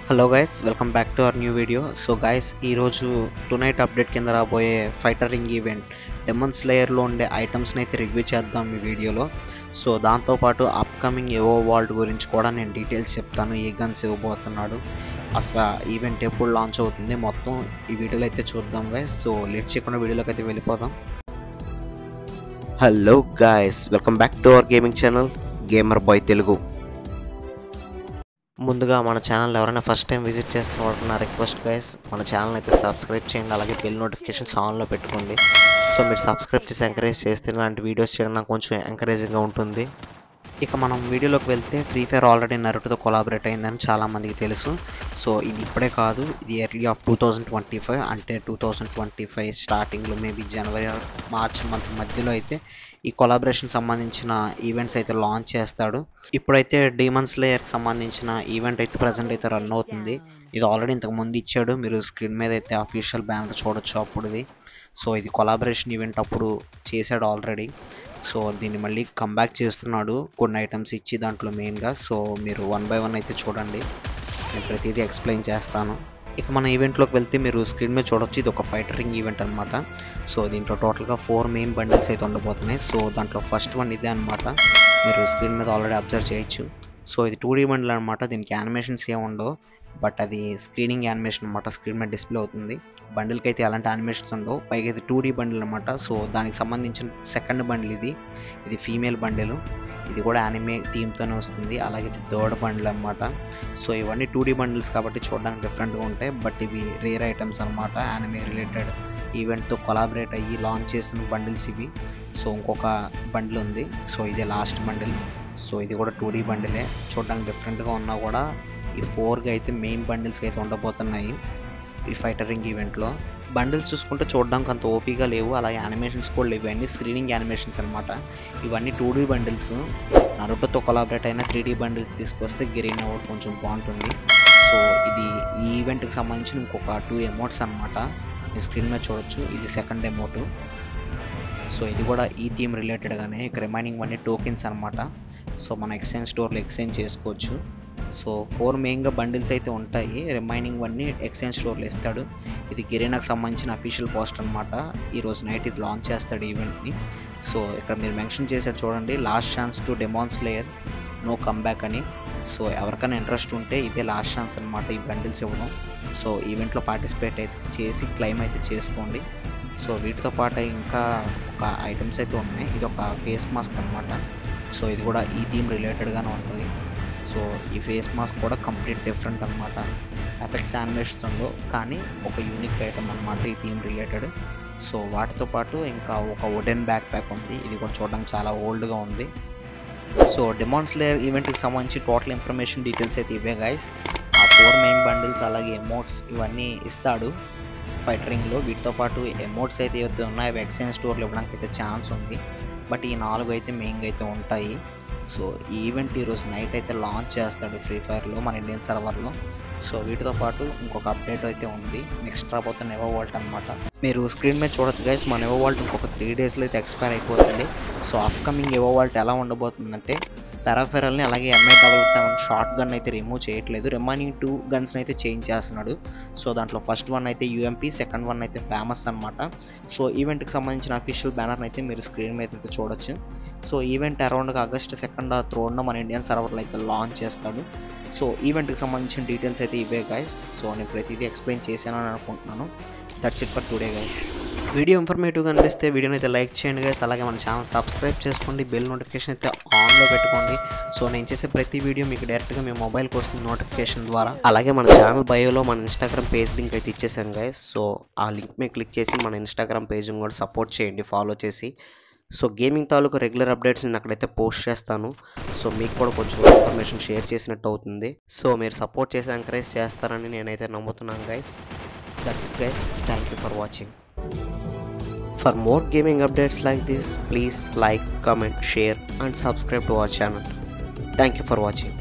Hello guys welcome back to our new video so guys ఈరోజు tonight update కింద రాబోయే fighter ring event demon స్లేయర్లో ఉండే ఐటమ్స్ని అయితే రివ్యూ చేద్దాం ఈ వీడియోలో సో దాంతోపాటు అప్కమింగ్ ఎవో వాల్ట్ గురించి కూడా నేను డీటెయిల్స్ చెప్తాను ఏ గన్స్ ఇవ్వబోతున్నాడు అసలు ఈవెంట్ ఎప్పుడు లాంచ్ అవుతుంది మొత్తం ఈ వీడియోలో అయితే చూద్దాం గైస్ సో లేట్ చేయకుండా వీడియోలోకి అయితే వెళ్ళిపోదాం hello guys welcome back to our gaming channel gamer boy Telugu ముందుగా మన ఛానల్ ఎవరైనా ఫస్ట్ టైం విజిట్ చేస్తున్న వాళ్ళకి నా రిక్వెస్ట్ గైస్ మన ఛానల్ అయితే సబ్స్క్రైబ్ చేయండి అలాగే బెల్ నోటిఫికేషన్స్ ఆన్లో పెట్టుకోండి సో మీరు సబ్స్క్రైబ్ చేసి ఎంకరేజ్ చేస్తే ఇలాంటి వీడియోస్ చేయడం నాకు కొంచెం ఎంకరేజింగ్గా ఉంటుంది ఇక మనం వీడియోలోకి వెళ్తే ఫ్రీ ఫైర్ ఆల్రెడీ నరుటుతో కొలాబరేట్ అయిందని చాలామందికి తెలుసు సో ఇది ఇప్పుడే కాదు ఇది early of two thousand twenty five అంటే టూ థౌజండ్ ట్వంటీ ఫైవ్ స్టార్టింగ్లో మేబీ జనవరి మార్చ్ మంత్ మధ్యలో అయితే ఈ కొలాబరేషన్ సంబంధించిన ఈవెంట్స్ అయితే లాంచ్ చేస్తాడు ఇప్పుడైతే డీమన్స్ లేయర్కి సంబంధించిన ఈవెంట్ అయితే ప్రజెంట్ అయితే రన్ అవుతుంది ఇది ఆల్రెడీ ఇంతకు ముందు ఇచ్చాడు మీరు స్క్రీన్ మీద అయితే అఫీషియల్ బ్యానర్ చూడొచ్చు అప్పుడుది సో ఇది కొలాబరేషన్ ఈవెంట్ అప్పుడు చేశాడు ఆల్రెడీ సో దీన్ని మళ్ళీ కంబ్యాక్ చేస్తున్నాడు కొన్ని ఐటమ్స్ ఇచ్చి దాంట్లో మెయిన్గా సో మీరు వన్ బై వన్ అయితే చూడండి నేను ప్రతిదీ ఎక్స్ప్లెయిన్ చేస్తాను ఇక మన ఈవెంట్లోకి వెళ్తే మీరు స్క్రీన్ మీద చూడొచ్చు ఇది ఒక ఫైటరింగ్ ఈవెంట్ అనమాట సో దీంట్లో టోటల్గా ఫోర్ మెయిన్ బండిల్స్ అయితే ఉండబోతున్నాయి సో దాంట్లో ఫస్ట్ వన్ ఇదే అనమాట మీరు స్క్రీన్ మీద ఆల్రెడీ అబ్జర్వ్ చేయొచ్చు సో ఇది టూ డీ బండిల్ అనమాట దీనికి యానిమేషన్స్ ఏమి ఉండవు బట్ అది స్క్రీనింగ్ యానిమేషన్ అనమాట స్క్రీన్ మీద డిస్ప్లే అవుతుంది బండిల్కి అయితే ఎలాంటి యానిమేషన్స్ ఉండవు పైగా ఇది టూ డీ బండిల్ అనమాట సో దానికి సంబంధించిన సెకండ్ బండిల్ ఇది ఇది ఫీమేల్ బండిల్ ఇది కూడా యానిమే థీమ్తోనే వస్తుంది అలాగే ఇది థర్డ్ బండిల్ అనమాట సో ఇవన్నీ టూ డీ బండిల్స్ కాబట్టి చూడడానికి డిఫరెంట్గా ఉంటాయి బట్ ఇవి రేర్ ఐటమ్స్ అనమాట యానిమే రిలేటెడ్ ఈవెంట్తో కొలాబరేట్ అయ్యి లాంచ్ చేసిన బండిల్స్ ఇవి సో ఇంకొక బండిల్ ఉంది సో ఇదే లాస్ట్ బండిల్ సో ఇది కూడా టూ డీ బండిలే చూడడానికి డిఫరెంట్గా ఉన్నా కూడా ఈ ఫోర్గా అయితే మెయిన్ బండిల్స్కి అయితే ఉండబోతున్నాయి ఈ ఫైటరింగ్ ఈవెంట్లో బండిల్స్ చూసుకుంటే చూడడానికి అంత ఓపీగా లేవు అలాగే యానిమేషన్స్ కూడా లేవు ఇవన్నీ స్క్రీనింగ్ యానిమేషన్స్ అనమాట ఇవన్నీ టూ డీ బండిల్స్ నరుటోతో కొలాబరేట్ అయిన త్రీ డీ బండిల్స్ తీసుకొస్తే గ్రీన్ అవుట్ కొంచెం బాగుంటుంది సో ఇది ఈ ఈవెంట్కి సంబంధించిన ఇంకొక టూ ఎమోట్స్ అనమాట మీ స్క్రీన్ మీద చూడొచ్చు ఇది సెకండ్ ఎమోటు సో ఇది కూడా ఈ థీమ్ రిలేటెడ్గానే ఇక రిమైనింగ్ వన్నీ టోకెన్స్ అనమాట సో మన ఎక్స్చేంజ్ స్టోర్లో ఎక్స్చేంజ్ చేసుకోవచ్చు సో ఫోర్ మెయిన్గా బండిల్స్ అయితే ఉంటాయి రిమైనింగ్ వన్నీ ఎక్స్చేంజ్ స్టోర్లో ఇస్తాడు ఇది గిరీనాకు సంబంధించిన అఫీషియల్ పోస్ట్ అనమాట ఈరోజు నైట్ ఇది లాంచ్ చేస్తాడు ఈవెంట్ని సో ఇక్కడ మీరు మెన్షన్ చేశాడు చూడండి last chance to demon slayer no comeback అని సో ఎవరికైనా ఇంట్రెస్ట్ ఉంటే ఇదే లాస్ట్ ఛాన్స్ అనమాట ఈ బండిల్స్ ఇవ్వడం సో ఈవెంట్లో పార్టిసిపేట్ అయితే చేసి క్లెయిమ్ అయితే చేసుకోండి సో వీటితో పాటు ఇంకా ఒక ఐటమ్స్ అయితే ఉన్నాయి ఇది ఒక ఫేస్ మాస్క్ అనమాట సో ఇది కూడా ఈ థీమ్ రిలేటెడ్గానే ఉంటుంది సో ఈ ఫేస్ మాస్క్ కూడా కంప్లీట్ డిఫరెంట్ అనమాట ఎఫెక్ట్స్ యానిమేషన్స్ ఉండవు కానీ ఒక యూనిక్ ఐటమ్ అనమాట ఈ థీమ్ రిలేటెడ్ సో వాటితో పాటు ఇంకా ఒక వుడెన్ బ్యాక్ ప్యాక్ ఉంది ఇది కూడా చూడడానికి చాలా ఓల్డ్గా ఉంది సో డిమాండ్స్ లేయర్ ఈవెంట్కి సంబంధించి టోటల్ ఇన్ఫర్మేషన్ డీటెయిల్స్ అయితే ఇవే గైస్ ఆ ఫోర్ మెయిన్ బండిల్స్ అలాగే ఎమోట్స్ ఇవన్నీ ఇస్తాడు ఫైటరింగ్లో వీటితో పాటు ఎమోట్స్ అయితే ఏవైతే ఉన్నాయో అవి ఎక్స్చేంజ్ స్టోర్లో ఇవ్వడానికి అయితే ఛాన్స్ ఉంది బట్ ఈ నాలుగు అయితే మెయిన్గా అయితే ఉంటాయి సో ఈ ఈవెంట్ ఈరోజు నైట్ అయితే లాంచ్ చేస్తాడు ఫ్రీ ఫైర్లో మన ఇండియన్ సర్వర్లో సో వీటితో పాటు ఇంకొక అప్డేట్ అయితే ఉంది నెక్స్ట్ రాబోతున్న ఎవో వాల్ట్ అనమాట మీరు స్క్రీన్ మీద చూడొచ్చు గైస్ మన ఎవో వాల్ట్ ఇంకొక త్రీ డేస్లో అయితే ఎక్స్పైర్ అయిపోతుంది సో అప్కమింగ్ ఎవో వాల్ట్ ఎలా ఉండబోతుందంటే పెరాఫెరల్ని అలాగే MI double seven shotgun అయితే రిమూవ్ చేయట్లేదు రిమైనింగ్ టూ గన్స్ని అయితే చేంజ్ చేస్తున్నాడు సో దాంట్లో ఫస్ట్ వన్ అయితే యూఎంపీ సెకండ్ వన్ అయితే ఫేమస్ అనమాట సో ఈవెంట్కి సంబంధించిన అఫీషియల్ బ్యానర్ని అయితే మీరు స్క్రీన్ మీద అయితే చూడొచ్చు సో ఈవెంట్ అరౌండ్గా ఆగస్ట్ సెకండ్ త్రోడ్న మన ఇండియన్ సర్వర్లో అయితే లాంచ్ చేస్తాడు సో ఈవెంట్కి సంబంధించిన డీటెయిల్స్ అయితే ఇవే గైస్ సో నేను ప్రతిదీ ఎక్స్ప్లెయిన్ చేశానని అనుకుంటున్నాను that's it for today guys video ఇన్ఫర్మేటివ్గా అనిపిస్తే వీడియోని అయితే లైక్ చేయండి గైస్ అలాగే మన ఛానల్ సబ్స్క్రైబ్ చేసుకోండి బెల్ నోటిఫికేషన్ అయితే ఆన్లో పెట్టుకోండి సో నేను చేసే ప్రతి వీడియో మీకు డైరెక్ట్గా మీ మొబైల్కి వస్తుంది నోటిఫికేషన్ ద్వారా అలాగే మన ఛానల్ బయోలో మన ఇన్స్టాగ్రామ్ పేజ్ లింక్ అయితే ఇచ్చేసాను గైస్ సో ఆ లింక్ మీద క్లిక్ చేసి మన ఇన్స్టాగ్రామ్ పేజ్ని కూడా సపోర్ట్ చేయండి ఫాలో చేసి సో గేమింగ్ తాలూకు రెగ్యులర్ అప్డేట్స్ నేను అక్కడైతే పోస్ట్ చేస్తాను సో మీకు కూడా కొంచెం ఇన్ఫర్మేషన్ షేర్ చేసినట్టు అవుతుంది సో మీరు సపోర్ట్ చేసి ఎంకరేజ్ చేస్తారని నేనైతే నమ్ముతున్నాను guys that's it guys thank you for watching For more gaming updates like this, please like, comment, share and subscribe to our channel. Thank you for watching.